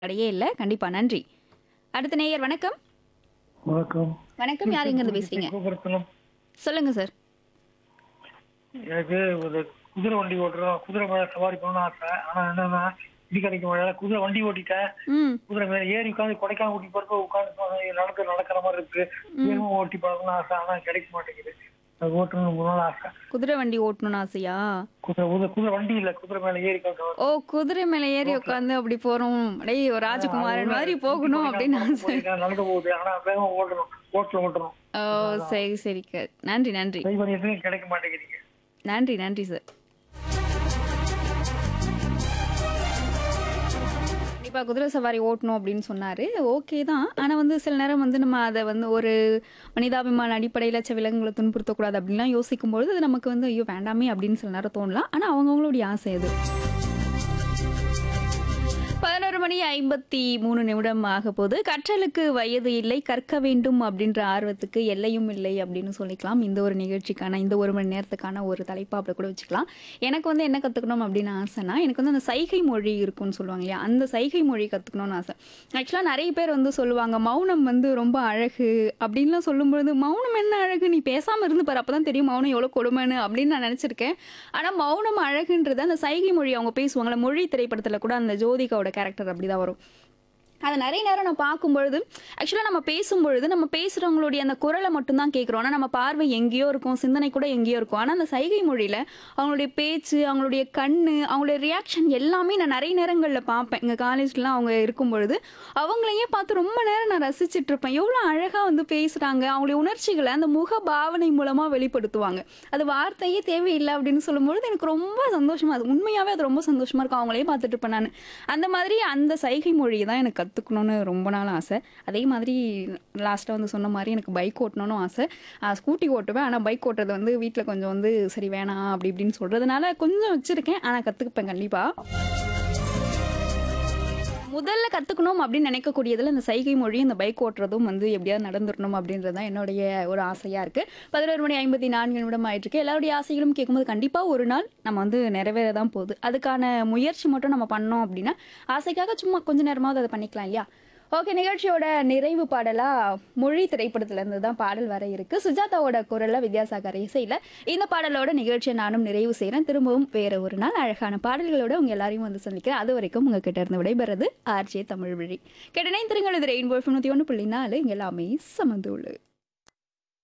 தடையே இல்லை கண்டிப்பா நன்றி அடுத்த நேயர் வணக்கம் வணக்கம் வணக்கம் யார் இருந்து பேசுறீங்க கோபுரத்தனம் சொல்லுங்க சார் எனக்கு ஒரு குதிரை வண்டி ஓட்டுறோம் குதிரை மேல சவாரி பண்ணணும்னு ஆசை ஆனா என்னன்னா இடி கிடைக்க முடியல குதிரை வண்டி ஓட்டிட்டேன் ம் குதிரை மேல ஏறி உட்காந்து கொடைக்கானல் ஊட்டி போறப்ப உட்காந்து நடக்க நடக்கிற மாதிரி இருக்கு வேகமா ஓட்டி பார்க்கணும்னு ஆசை ஆனா கிடைக்க மாட்டேங்குது அது ஓட்டணும்னு ரொம்ப நாள் ஆசை குதிரை வண்டி ஓட்டணும்னு ஆசையா குதிரை குதிரை குதிரை வண்டி இல்ல குதிரை மேல ஏறி உட்காந்து ஓ குதிரை மேல ஏறி உட்காந்து அப்படி போறோம் டேய் ஒரு ராஜகுமாரன் மாதிரி போகணும் அப்படின்னு ஆசை நடந்து போகுது ஆனா வேகமா ஓட்டணும் ஓட்டல ஓட்டணும் ஓ சரி சரி க- நன்றி நன்றி ட்ரை பண்ணிட்டு கிடைக்க மாட்டேங்குதுங்க நன்றி நன்றி சார் கண்டிப்பாக குதிரை சவாரி ஓட்டணும் அப்படின்னு சொன்னார் ஓகே தான் ஆனால் வந்து சில நேரம் வந்து நம்ம அதை வந்து ஒரு மனிதாபிமான அடிப்படையில் சில விலங்குகளை துன்புறுத்தக்கூடாது அப்படின்லாம் யோசிக்கும்பொழுது அது நமக்கு வந்து ஐயோ வேண்டாமே அப்படின்னு சில நேரம் தோணலாம் ஆனால் அவங்கவுங்களுடைய ஆசை அது பதினோரு மணி ஐம்பத்தி மூணு நிமிடம் ஆக போது கற்றலுக்கு வயது இல்லை கற்க வேண்டும் அப்படின்ற ஆர்வத்துக்கு எல்லையும் இல்லை அப்படின்னு சொல்லிக்கலாம் இந்த ஒரு நிகழ்ச்சிக்கான இந்த ஒரு மணி நேரத்துக்கான ஒரு தலைப்பா அப்படி கூட வச்சுக்கலாம் எனக்கு வந்து என்ன கற்றுக்கணும் அப்படின்னு ஆசைனா எனக்கு வந்து அந்த சைகை மொழி இருக்கும்னு சொல்லுவாங்க இல்லையா அந்த சைகை மொழி கற்றுக்கணும்னு ஆசை ஆக்சுவலாக நிறைய பேர் வந்து சொல்லுவாங்க மௌனம் வந்து ரொம்ப அழகு அப்படின்லாம் சொல்லும்பொழுது மௌனம் என்ன அழகு நீ பேசாமல் இருந்து பாரு அப்போ தான் தெரியும் மௌனம் எவ்வளோ கொடுமைன்னு அப்படின்னு நான் நினச்சிருக்கேன் ஆனால் மௌனம் அழகுன்றது அந்த சைகை மொழி அவங்க பேசுவாங்கல்ல மொழி திரைப்படத்தில் கூட அந்த ஜோதிகாவோட கேரக்டர் அப்படி தான் வரும் அதை நிறைய நேரம் நான் பார்க்கும்பொழுது ஆக்சுவலாக நம்ம பேசும்பொழுது நம்ம பேசுகிறவங்களுடைய அந்த குரலை மட்டும்தான் கேட்குறோம் ஆனால் நம்ம பார்வை எங்கேயோ இருக்கும் சிந்தனை கூட எங்கேயோ இருக்கும் ஆனால் அந்த சைகை மொழியில் அவங்களுடைய பேச்சு அவங்களுடைய கண் அவங்களுடைய ரியாக்ஷன் எல்லாமே நான் நிறைய நேரங்களில் பார்ப்பேன் எங்கள் காலேஜ்லாம் அவங்க இருக்கும் பொழுது அவங்களையே பார்த்து ரொம்ப நேரம் நான் ரசிச்சிட்டு இருப்பேன் எவ்வளோ அழகாக வந்து பேசுகிறாங்க அவங்களுடைய உணர்ச்சிகளை அந்த முக பாவனை மூலமாக வெளிப்படுத்துவாங்க அது வார்த்தையே தேவையில்லை அப்படின்னு சொல்லும்பொழுது எனக்கு ரொம்ப சந்தோஷமா அது உண்மையாகவே அது ரொம்ப சந்தோஷமா இருக்கும் அவங்களே பார்த்துட்டு இருப்பேன் நான் அந்த மாதிரி அந்த சைகை மொழியை தான் எனக்கு கற்றுக்கணும்னு ரொம்ப நாள் ஆசை அதே மாதிரி லாஸ்ட்டாக வந்து சொன்ன மாதிரி எனக்கு பைக் ஓட்டணும்னு ஆசை ஸ்கூட்டி ஓட்டுவேன் ஆனால் பைக் ஓட்டுறது வந்து வீட்டில் கொஞ்சம் வந்து சரி வேணாம் அப்படி இப்படின்னு சொல்கிறதுனால கொஞ்சம் வச்சுருக்கேன் ஆனால் கற்றுக்குப்பேன் கண்டிப்பாக முதல்ல கற்றுக்கணும் அப்படின்னு நினைக்கக்கூடியதில் இந்த சைகை மொழி இந்த பைக் ஓட்டுறதும் வந்து எப்படியாவது நடந்துடணும் அப்படின்றது தான் என்னுடைய ஒரு ஆசையாக இருக்குது பதினோரு மணி ஐம்பத்தி நான்கு நிமிடம் ஆயிட்டிருக்கு எல்லாருடைய ஆசைகளும் கேட்கும்போது கண்டிப்பாக ஒரு நாள் நம்ம வந்து நிறைவேற தான் போகுது அதுக்கான முயற்சி மட்டும் நம்ம பண்ணோம் அப்படின்னா ஆசைக்காக சும்மா கொஞ்ச நேரமாவது அதை பண்ணிக்கலாம் இல்லையா ஓகே நிகழ்ச்சியோட நிறைவு பாடலா மொழி திரைப்படத்துல இருந்து தான் பாடல் வர இருக்கு சுஜாதாவோட குரல்ல வித்யாசாகர் இசையில இந்த பாடலோட நிகழ்ச்சியை நானும் நிறைவு செய்கிறேன் திரும்பவும் வேற ஒரு நாள் அழகான பாடல்களோட உங்க எல்லாரையும் வந்து சந்திக்கிறேன் அது வரைக்கும் உங்ககிட்ட இருந்து விடைபெறது ஆர்ஜே தமிழ் வழி கேட்டனை திருங்கள் இது ரெயின்போ தொண்ணூற்றி ஒன்று புள்ளி நாலு இங்க எல்லாமே சமந்துள்ளு